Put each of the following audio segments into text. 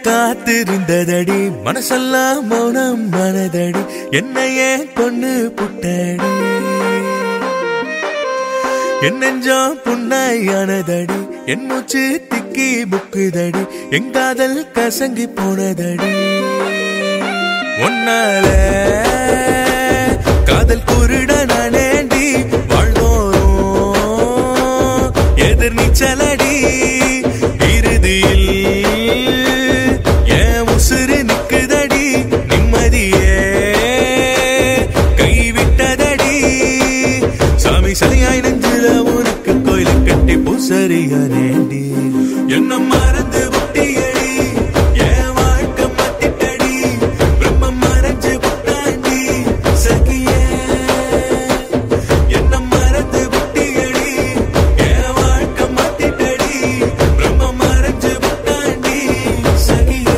காத்திருந்ததடி மனசெல்லாம் மௌனம் மனதடி என்னையே கொண்டு புட்டடி என் நெஞ்சம் புண்ணாயானதடி என் மூச்சு திக்கி முக்குதடி என் காதல் கசங்கி போனதடி உன்னால காதல் குருட நானேண்டி வாழ்ந்தோறும் எதிர் நீச்சலடி இறுதியில் என் உசுறு நிக்குதடி நிம்மதியே கைவிட்டதடி சாமி சலியாய் நெஞ்சில உனக்கு கோயில கட்டி பூசரியா நேண்டி என்ன மறந்து புட்டியடி என் வாழ்க்கை மாத்திட்டடி பிரம்மம் மறைஞ்சு புட்டாண்டி சகியே என்ன மறந்து புட்டியடி என் வாழ்க்கை மாத்திட்டடி பிரம்மம் மறைஞ்சு புட்டாண்டி சகியே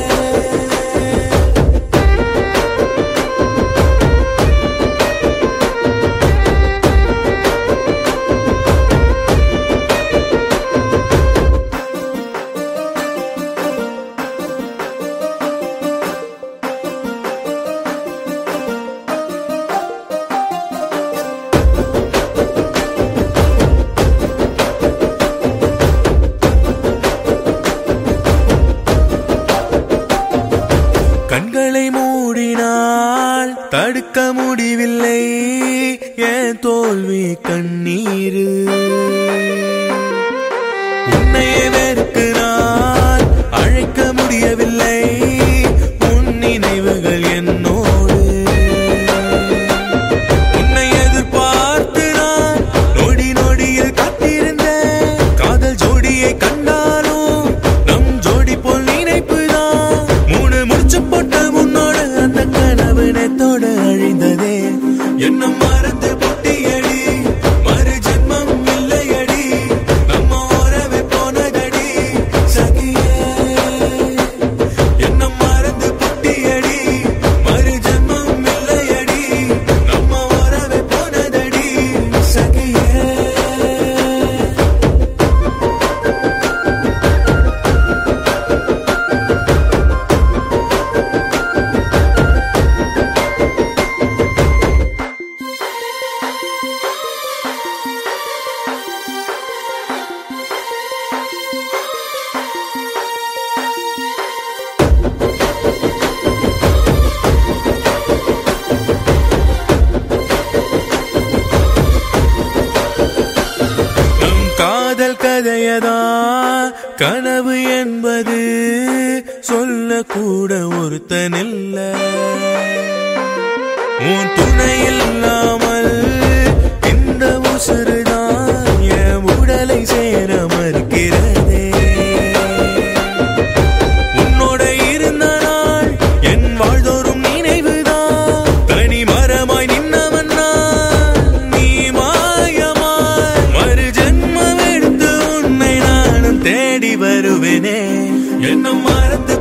கண்களை மூடினால் தடுக்க முடியவில்லை என் தோல்வி கண்ணீரு உன்னையே வெறுக்கிறான் அழைக்க முடியவில்லை உன் நினைவுகள் என்னோடு உன்னை எதிர்பார்த்து நான் நொடி நொடியில் காத்திருந்தேன் காதல் ஜோடியை கண்டாலும் நம் ஜோடி போல் நினைப்புதான் மூணு முடிச்சு போட்ட முன்னோடு அந்த கனவு நேத்தோட அழிந்ததே என்ன மறந்து பொட்டியடி மறு ஜென்மம் இல்லையடி நம்ம உறவே போனதடி சகியே என்ன மறந்து பொட்டியடி மறு ஜென்மம் இல்லையடி நம்ம உறவே போனதடி சகியே நம் காதல் கதையதா கனவு என்பது சொல்லக்கூட ஒருத்தனில்ல உன் துணை இல்லாமல் இந்த உசுறுதான் என் உடலை சேர மறுக்கிறதே உன்னோட இருந்த நாள் என் வாழ்தோறும் நினைவுதான் தனி மரமாய் நின்னவன் நான் நீ மாயமாய் மறு ஜென்மம் எடுத்து உன்னை நானும் தேடி வருவேனே என்ன மறந்து